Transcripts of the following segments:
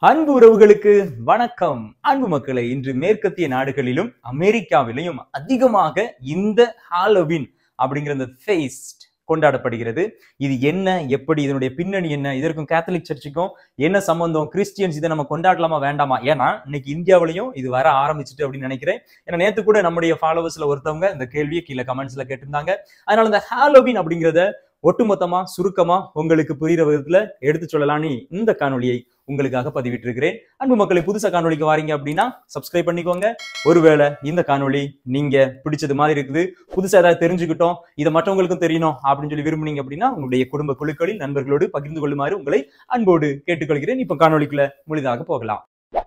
அன்பு உறவுகளுக்கு வணக்கம் அன்பு மக்களை இன்று மேற்கத்திய நாடுகளிலும் அமெரிக்காவிலையும் அதிகமாக இந்த ஹாலோவின் அப்படிங்கிற இந்த ஃபேஸ்ட் கொண்டாடப்படுகிறது இது என்ன எப்படி இதனுடைய பின்னணி என்ன இதற்கும் கேத்தலிக் சர்ச்சுக்கும் என்ன சம்பந்தம் கிறிஸ்டியன்ஸ் இதை நம்ம கொண்டாடலாமா வேண்டாமா ஏன்னா இன்னைக்கு இந்தியாவிலையும் இது வர ஆரம்பிச்சுட்டு அப்படின்னு நினைக்கிறேன் ஏன்னா நேத்து கூட நம்முடைய ஃபாலோவர்ஸ்ல ஒருத்தவங்க இந்த கேள்வியை கீழே கமெண்ட்ஸ்ல கேட்டிருந்தாங்க அதனால இந்த ஹாலோவின் அப்படிங்கிறத ஒட்டுமொத்தமா சுருக்கமா உங்களுக்கு புரியுற விதத்துல எடுத்து சொல்லலான்னு இந்த காணொளியை உங்களுக்காக பதிவிட்டிருக்கிறேன் அன்பு மக்களை புதுசா காணொளிக்கு வாரீங்க அப்படின்னா சப்ஸ்கிரைப் பண்ணிக்கோங்க ஒருவேளை இந்த காணொளி நீங்க பிடிச்சது மாதிரி இருக்குது புதுசா ஏதாவது தெரிஞ்சுக்கிட்டோம் இதை மற்றவங்களுக்கும் தெரியணும் அப்படின்னு சொல்லி விரும்புனீங்க அப்படின்னா உங்களுடைய குடும்ப குழுக்களில் நண்பர்களோடு பகிர்ந்து கொள்ளுமாறு உங்களை அன்போடு கேட்டுக்கொள்கிறேன் இப்ப காணொளிக்குள்ள முழுதாக போகலாம்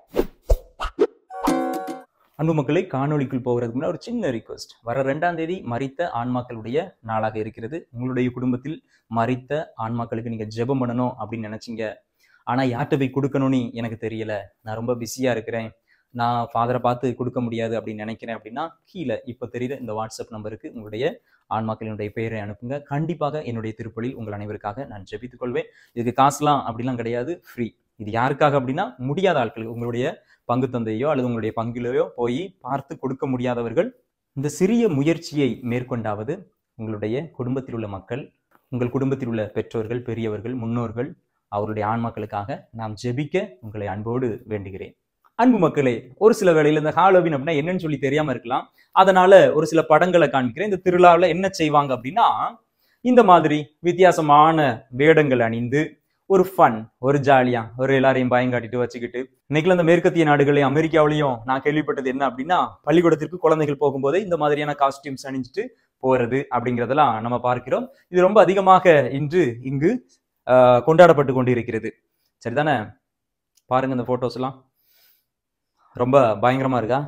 அன்பு மக்களை காணொளிக்குள் போகிறதுக்கு முன்னாடி ஒரு சின்ன ரிக்வஸ்ட் வர ரெண்டாம் தேதி மறித்த ஆன்மாக்களுடைய நாளாக இருக்கிறது உங்களுடைய குடும்பத்தில் மறித்த ஆன்மாக்களுக்கு நீங்க ஜெபம் பண்ணணும் அப்படின்னு நினைச்சீங்க ஆனா யார்கிட்ட போய் கொடுக்கணும்னு எனக்கு தெரியல நான் ரொம்ப பிஸியா இருக்கிறேன் நான் ஃபாதரை பார்த்து கொடுக்க முடியாது அப்படின்னு நினைக்கிறேன் அப்படின்னா கீழே இப்போ தெரியுற இந்த வாட்ஸ்அப் நம்பருக்கு உங்களுடைய ஆன்மாக்களினுடைய பெயரை அனுப்புங்க கண்டிப்பாக என்னுடைய திருப்பலில் உங்கள் அனைவருக்காக நான் ஜெபித்துக் கொள்வேன் இதுக்கு காசுலாம் அப்படிலாம் கிடையாது ஃப்ரீ இது யாருக்காக அப்படின்னா முடியாத ஆட்கள் உங்களுடைய பங்கு தந்தையோ அல்லது உங்களுடைய பங்கிலையோ போய் பார்த்து கொடுக்க முடியாதவர்கள் இந்த சிறிய முயற்சியை மேற்கொண்டாவது உங்களுடைய குடும்பத்தில் உள்ள மக்கள் உங்கள் குடும்பத்தில் உள்ள பெற்றோர்கள் பெரியவர்கள் முன்னோர்கள் அவருடைய ஆன்மாக்களுக்காக நாம் ஜெபிக்க உங்களை அன்போடு வேண்டுகிறேன் அன்பு மக்களே ஒரு சில வேளையில் இந்த ஹாலோவின் அப்படின்னா என்னன்னு சொல்லி தெரியாம இருக்கலாம் அதனால ஒரு சில படங்களை காண்கிறேன் இந்த திருவிழாவில் என்ன செய்வாங்க அப்படின்னா இந்த மாதிரி வித்தியாசமான வேடங்கள் அணிந்து ஒரு ஃபன் ஒரு ஜாலியா ஒரு எல்லாரையும் பயங்காட்டிட்டு வச்சுக்கிட்டு இன்னைக்குல இந்த மேற்கத்திய நாடுகளையும் அமெரிக்காவிலையும் நான் கேள்விப்பட்டது என்ன அப்படின்னா பள்ளிக்கூடத்திற்கு குழந்தைகள் போகும்போதே இந்த மாதிரியான காஸ்டியூம்ஸ் அணிஞ்சிட்டு போறது அப்படிங்கிறதெல்லாம் நம்ம பார்க்கிறோம் இது ரொம்ப அதிகமாக இன்று இங்கு ஆஹ், கொண்டாடப்பட்டு கொண்டு இருக்கிறது சரிதானே பாருங்க இந்த போட்டோஸ் எல்லாம் ரொம்ப பயங்கரமா இருக்கா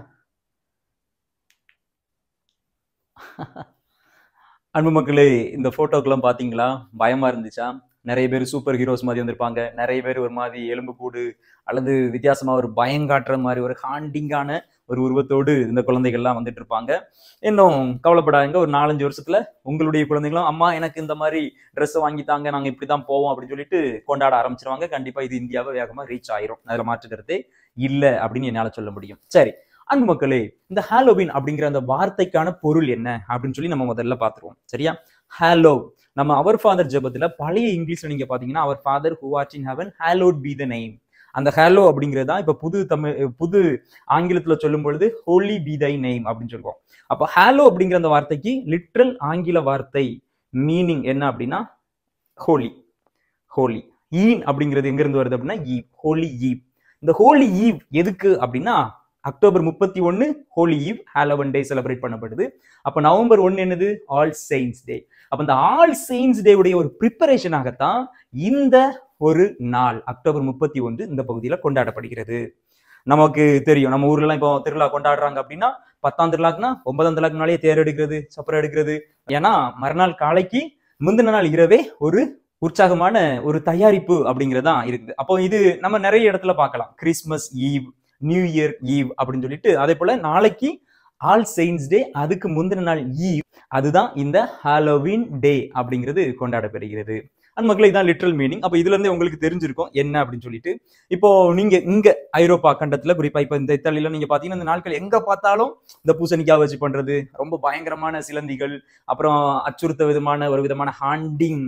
அன்பு மக்களே இந்த போட்டோக்கெல்லாம் பாத்தீங்களா பயமா இருந்துச்சா நிறைய பேர் சூப்பர் ஹீரோஸ் மாதிரி வந்திருப்பாங்க நிறைய பேர் ஒரு மாதிரி எலும்பு கூடு அல்லது வித்தியாசமா ஒரு பயங்காட்டுற மாதிரி ஒரு ஹாண்டிங்கான ஒரு உருவத்தோடு இந்த குழந்தைகள்லாம் வந்துட்டு இருப்பாங்க இன்னும் கவலைப்படாதீங்க ஒரு நாலஞ்சு வருஷத்துல உங்களுடைய குழந்தைகளும் அம்மா எனக்கு இந்த மாதிரி ட்ரெஸ் வாங்கித்தாங்க நாங்க இப்படிதான் போவோம் அப்படின்னு சொல்லிட்டு கொண்டாட ஆரம்பிச்சிருவாங்க கண்டிப்பா இது இந்தியாவை வேகமா ரீச் ஆயிரும் அதுல மாற்றுக்கிறதே இல்ல அப்படின்னு என்னால சொல்ல முடியும் சரி அன்பு மக்களே இந்த ஹாலோவின் அப்படிங்கிற அந்த வார்த்தைக்கான பொருள் என்ன அப்படின்னு சொல்லி நம்ம முதல்ல பார்த்துருவோம் சரியா ஹாலோ நம்ம அவர் ஃபாதர் ஜெபத்துல பழைய இங்கிலீஷ்ல நீங்க பாத்தீங்கன்னா our father who art in heaven hallowed be the name அந்த ஹாலோ அப்படிங்கிறது தான் இப்ப புது தமிழ் புது ஆங்கிலத்துல சொல்லும் பொழுது ஹோலி பி தை நேம் அப்படின்னு சொல்லுவோம் அப்போ ஹாலோ அப்படிங்கிற அந்த வார்த்தைக்கு லிட்ரல் ஆங்கில வார்த்தை மீனிங் என்ன அப்படின்னா ஹோலி ஹோலி ஈன் அப்படிங்கிறது எங்க இருந்து வருது அப்படின்னா ஈவ் ஹோலி ஈவ் இந்த ஹோலி ஈவ் எதுக்கு அப்படின்னா அக்டோபர் முப்பத்தி ஒன்னு holy eve Halloween day celebrate பண்ணப்படுது அப்ப நவம்பர் ஒன்னு என்னது ஆல் செயின்ஸ் டே அப்ப இந்த ஆல் செயின்ஸ் டே உடைய ஒரு ப்ரிப்பரேஷனாகத்தான் இந்த ஒரு நாள் அக்டோபர் முப்பத்தி ஒன்று இந்த பகுதியில கொண்டாடப்படுகிறது நமக்கு தெரியும் நம்ம ஊர்ல எல்லாம் இப்போ திருவிழா கொண்டாடுறாங்க அப்படின்னா பத்தாம் திருவிழாக்குனா ஒன்பதாம் திருவிழாக்கு முன்னாலேயே தேர் எடுக்கிறது சப்பரம் எடுக்கிறது ஏன்னா மறுநாள் காலைக்கு முந்தின நாள் இரவே ஒரு உற்சாகமான ஒரு தயாரிப்பு அப்படிங்கறதுதான் இருக்குது அப்போ இது நம்ம நிறைய இடத்துல பார்க்கலாம் Christmas eve new year eve அப்படின்னு சொல்லிட்டு அதே போல நாளைக்கு ஆல் செயின்ஸ் டே அதுக்கு முந்தின நாள் ஈவ் அதுதான் இந்த ஹாலோவின் டே அப்படிங்கிறது கொண்டாடப்படுகிறது அந்த மக்களே இதான் லிட்ரல் மீனிங் அப்போ இதுல இருந்தே உங்களுக்கு தெரிஞ்சிருக்கும் என்ன அப்படின்னு சொல்லிட்டு இப்போ நீங்க இங்க ஐரோப்பா கண்டத்துல குறிப்பா இப்ப இந்த இத்தாலியில நீங்க பாத்தீங்கன்னா இந்த நாட்கள் எங்க பார்த்தாலும் இந்த பூசணிக்காய் வச்சு பண்றது ரொம்ப பயங்கரமான சிலந்திகள் அப்புறம் அச்சுறுத்த விதமான ஒரு விதமான ஹாண்டிங்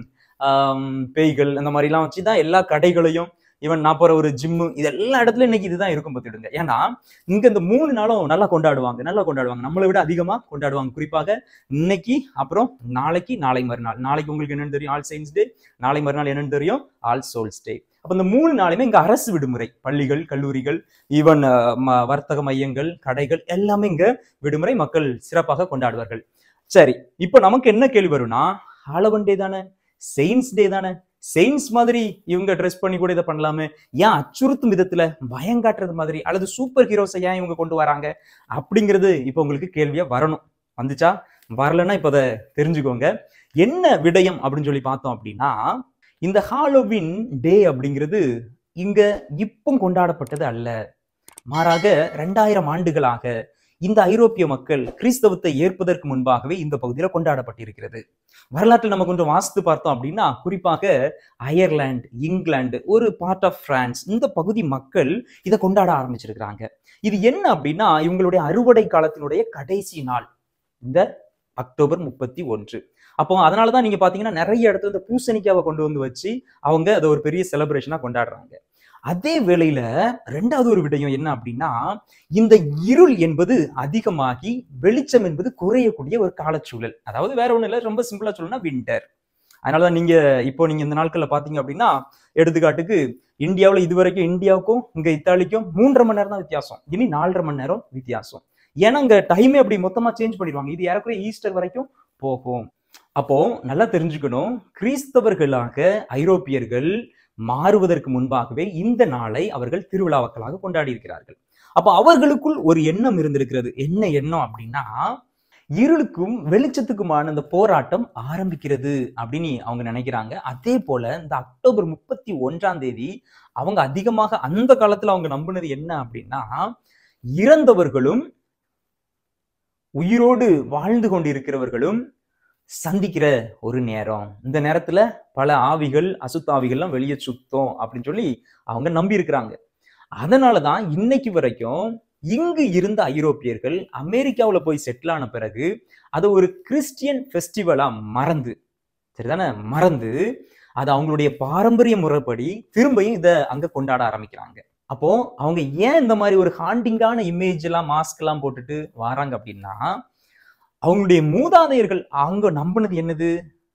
பேய்கள் அந்த மாதிரிலாம் வச்சு தான் எல்லா கடைகளையும் ஈவன் நான் போற ஒரு ஜிம்மு இது எல்லா இடத்துலயும் இன்னைக்கு இதுதான் இருக்கும் பார்த்துடுங்க ஏன்னா இங்க இந்த மூணு நாளும் நல்லா கொண்டாடுவாங்க நல்லா கொண்டாடுவாங்க நம்மளை விட அதிகமா கொண்டாடுவாங்க குறிப்பாக இன்னைக்கு அப்புறம் நாளைக்கு நாளை மறுநாள் நாளைக்கு உங்களுக்கு என்னன்னு தெரியும் ஆல் சயின்ஸ் டே நாளை மறுநாள் என்னன்னு தெரியும் ஆல் சோல்ஸ் டே அப்ப இந்த மூணு நாளுமே இங்க அரசு விடுமுறை பள்ளிகள் கல்லூரிகள் ஈவன் வர்த்தக மையங்கள் கடைகள் எல்லாமே இங்க விடுமுறை மக்கள் சிறப்பாக கொண்டாடுவார்கள் சரி இப்போ நமக்கு என்ன கேள்வி வரும்னா ஹாலவன் டே தானே செயின்ஸ் டே தானே செயின்ஸ் மாதிரி இவங்க ட்ரெஸ் பண்ணி கூட இதை பண்ணலாமே ஏன் அச்சுறுத்தும் விதத்துல பயங்காட்டுறது மாதிரி அல்லது சூப்பர் ஹீரோஸை ஏன் இவங்க கொண்டு வராங்க அப்படிங்கிறது இப்போ உங்களுக்கு கேள்வியா வரணும் வந்துச்சா வரலன்னா இப்போ அதை தெரிஞ்சுக்கோங்க என்ன விடயம் அப்படின்னு சொல்லி பார்த்தோம் அப்படின்னா இந்த ஹாலோவின் டே அப்படிங்கிறது இங்க இப்போ கொண்டாடப்பட்டது அல்ல மாறாக ரெண்டாயிரம் ஆண்டுகளாக இந்த ஐரோப்பிய மக்கள் கிறிஸ்தவத்தை ஏற்பதற்கு முன்பாகவே இந்த பகுதியில கொண்டாடப்பட்டிருக்கிறது வரலாற்றில் நம்ம கொஞ்சம் வாசித்து பார்த்தோம் அப்படின்னா குறிப்பாக அயர்லாந்து இங்கிலாந்து ஒரு பார்ட் ஆஃப் பிரான்ஸ் இந்த பகுதி மக்கள் இதை கொண்டாட ஆரம்பிச்சிருக்கிறாங்க இது என்ன அப்படின்னா இவங்களுடைய அறுவடை காலத்தினுடைய கடைசி நாள் இந்த அக்டோபர் முப்பத்தி ஒன்று அப்போ அதனாலதான் நீங்க பாத்தீங்கன்னா நிறைய இடத்துல இந்த பூசணிக்காவை கொண்டு வந்து வச்சு அவங்க அதை ஒரு பெரிய செலிப்ரேஷனா கொண்டாடுறாங்க அதே வேளையில ரெண்டாவது ஒரு விடயம் என்ன அப்படின்னா இந்த இருள் என்பது அதிகமாகி வெளிச்சம் என்பது குறையக்கூடிய ஒரு காலச்சூழல் அதாவது வேற ஒண்ணும் இல்லை ரொம்ப சிம்பிளா சொல்லணும்னா வின்டர் அதனாலதான் நீங்க இப்போ நீங்க இந்த நாட்கள்ல பாத்தீங்க அப்படின்னா எடுத்துக்காட்டுக்கு இந்தியாவில் இதுவரைக்கும் இந்தியாவுக்கும் இங்க இத்தாலிக்கும் மூன்றரை மணி நேரம் தான் வித்தியாசம் இனி நாலரை மணி நேரம் வித்தியாசம் ஏன்னா இங்க டைமே அப்படி மொத்தமா சேஞ்ச் பண்ணிடுவாங்க இது ஏறக்குறைய ஈஸ்டர் வரைக்கும் போகும் அப்போ நல்லா தெரிஞ்சுக்கணும் கிறிஸ்தவர்களாக ஐரோப்பியர்கள் மாறுவதற்கு முன்பாகவே இந்த நாளை அவர்கள் திருவிழாக்களாக கொண்டாடி இருக்கிறார்கள் அப்போ அவர்களுக்குள் ஒரு எண்ணம் இருந்திருக்கிறது என்ன எண்ணம் அப்படின்னா இருளுக்கும் வெளிச்சத்துக்குமான இந்த போராட்டம் ஆரம்பிக்கிறது அப்படின்னு அவங்க நினைக்கிறாங்க அதே போல இந்த அக்டோபர் முப்பத்தி ஒன்றாம் தேதி அவங்க அதிகமாக அந்த காலத்துல அவங்க நம்பினது என்ன அப்படின்னா இறந்தவர்களும் உயிரோடு வாழ்ந்து கொண்டிருக்கிறவர்களும் சந்திக்கிற ஒரு நேரம் இந்த நேரத்துல பல ஆவிகள் அசுத்தாவிகள்லாம் வெளியே சுத்தம் அப்படின்னு சொல்லி அவங்க நம்பி இருக்கிறாங்க அதனாலதான் இன்னைக்கு வரைக்கும் இங்கு இருந்த ஐரோப்பியர்கள் அமெரிக்காவுல போய் செட்டில் ஆன பிறகு அதை ஒரு கிறிஸ்டியன் ஃபெஸ்டிவலா மறந்து சரிதானே மறந்து அது அவங்களுடைய பாரம்பரிய முறைப்படி திரும்பியும் இதை அங்க கொண்டாட ஆரம்பிக்கிறாங்க அப்போ அவங்க ஏன் இந்த மாதிரி ஒரு ஹாண்டிங்கான இமேஜ் எல்லாம் மாஸ்க் எல்லாம் போட்டுட்டு வராங்க அப்படின்னா அவங்களுடைய மூதாதையர்கள் அவங்க நம்பினது என்னது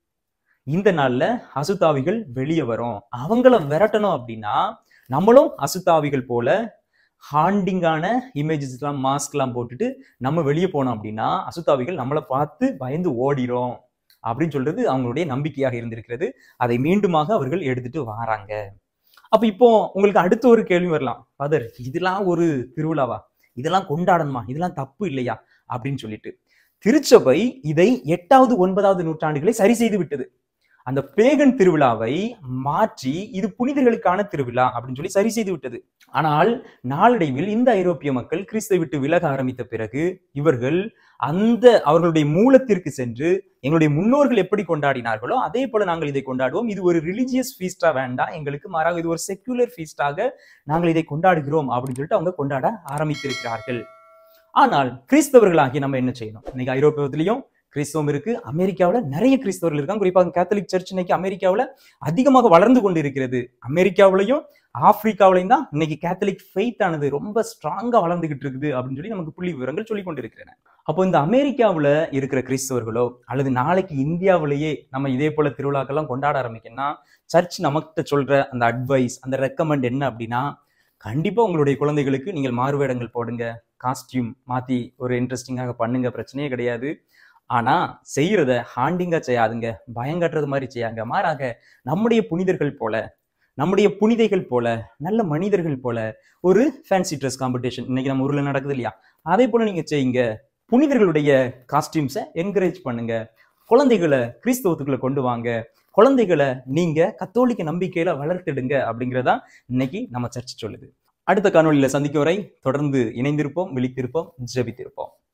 இந்த நாள்ல அசுத்தாவிகள் வெளியே வரும் அவங்கள விரட்டணும் அப்படின்னா நம்மளும் அசுத்தாவிகள் போல ஹாண்டிங்கான இமேஜஸ் எல்லாம் மாஸ்க் எல்லாம் போட்டுட்டு நம்ம வெளியே போனோம் அப்படின்னா அசுத்தாவிகள் நம்மளை பார்த்து பயந்து ஓடிரும் அப்படின்னு சொல்றது அவங்களுடைய நம்பிக்கையாக இருந்திருக்கிறது அதை மீண்டுமாக அவர்கள் எடுத்துட்டு வராங்க அப்ப இப்போ உங்களுக்கு அடுத்த ஒரு கேள்வி வரலாம் ஃபாதர் இதெல்லாம் ஒரு திருவிழாவா இதெல்லாம் கொண்டாடணுமா இதெல்லாம் தப்பு இல்லையா அப்படின்னு சொல்லிட்டு திருச்சபை இதை எட்டாவது ஒன்பதாவது நூற்றாண்டுகளை சரி செய்து விட்டது அந்த பேகன் திருவிழாவை மாற்றி இது புனிதர்களுக்கான திருவிழா அப்படின்னு சொல்லி சரி செய்து விட்டது ஆனால் நாளடைவில் இந்த ஐரோப்பிய மக்கள் கிறிஸ்துவை விட்டு விலக ஆரம்பித்த பிறகு இவர்கள் அந்த அவர்களுடைய மூலத்திற்கு சென்று எங்களுடைய முன்னோர்கள் எப்படி கொண்டாடினார்களோ அதே போல நாங்கள் இதை கொண்டாடுவோம் இது ஒரு ரிலிஜியஸ் ஃபீஸ்டா வேண்டாம் எங்களுக்கு மாறாக இது ஒரு செக்யூலர் ஃபீஸ்டாக நாங்கள் இதை கொண்டாடுகிறோம் அப்படின்னு சொல்லிட்டு அவங்க கொண்டாட ஆரம்பித்திருக்கிறார்கள் ஆனால் கிறிஸ்தவர்களாகி நம்ம என்ன செய்யணும் இன்னைக்கு ஐரோப்பியத்திலையும் கிறிஸ்தவம் இருக்கு அமெரிக்காவில் நிறைய கிறிஸ்தவர்கள் இருக்காங்க குறிப்பாக கேத்தலிக் சர்ச் இன்னைக்கு அமெரிக்காவில் அதிகமாக வளர்ந்து கொண்டு இருக்கிறது அமெரிக்காவிலையும் ஆப்பிரிக்காவிலையும் தான் இன்னைக்கு கேத்தலிக் ஃபெய்த் ஆனது ரொம்ப ஸ்ட்ராங்கா வளர்ந்துகிட்டு இருக்குது அப்படின்னு சொல்லி நமக்கு புள்ளி விவரங்கள் சொல்லி கொண்டிருக்கிறேன் அப்போ இந்த அமெரிக்காவில் இருக்கிற கிறிஸ்தவர்களோ அல்லது நாளைக்கு இந்தியாவிலேயே நம்ம இதே போல திருவிழாக்கெல்லாம் கொண்டாட ஆரம்பிக்கணும்னா சர்ச் நமக்கிட்ட சொல்ற அந்த அட்வைஸ் அந்த ரெக்கமெண்ட் என்ன அப்படின்னா கண்டிப்பா உங்களுடைய குழந்தைகளுக்கு நீங்கள் மாறுவேடங்கள் போடுங்க காஸ்டியூம் மாத்தி ஒரு இன்ட்ரெஸ்டிங்காக பண்ணுங்க பிரச்சனையே கிடையாது ஆனா செய்யறத ஹாண்டிங்கா செய்யாதுங்க பயங்கட்டுறது மாதிரி செய்யாங்க மாறாக நம்முடைய புனிதர்கள் போல நம்முடைய புனிதைகள் போல நல்ல மனிதர்கள் போல ஒரு ஃபேன்சி ட்ரெஸ் காம்படிஷன் இன்னைக்கு நம்ம ஊர்ல நடக்குது இல்லையா அதே போல நீங்க செய்யுங்க புனிதர்களுடைய காஸ்டியூம்ஸை என்கரேஜ் பண்ணுங்க குழந்தைகளை கிறிஸ்தவத்துக்குள்ள கொண்டு வாங்க குழந்தைகளை நீங்க கத்தோலிக்க நம்பிக்கையில வளர்த்திடுங்க அப்படிங்கிறதா இன்னைக்கு நம்ம சர்ச் சொல்லுது அடுத்த காணொளியில சந்திக்கும் வரை தொடர்ந்து இணைந்திருப்போம் விழித்திருப்போம் ஜெபித்திருப்போம்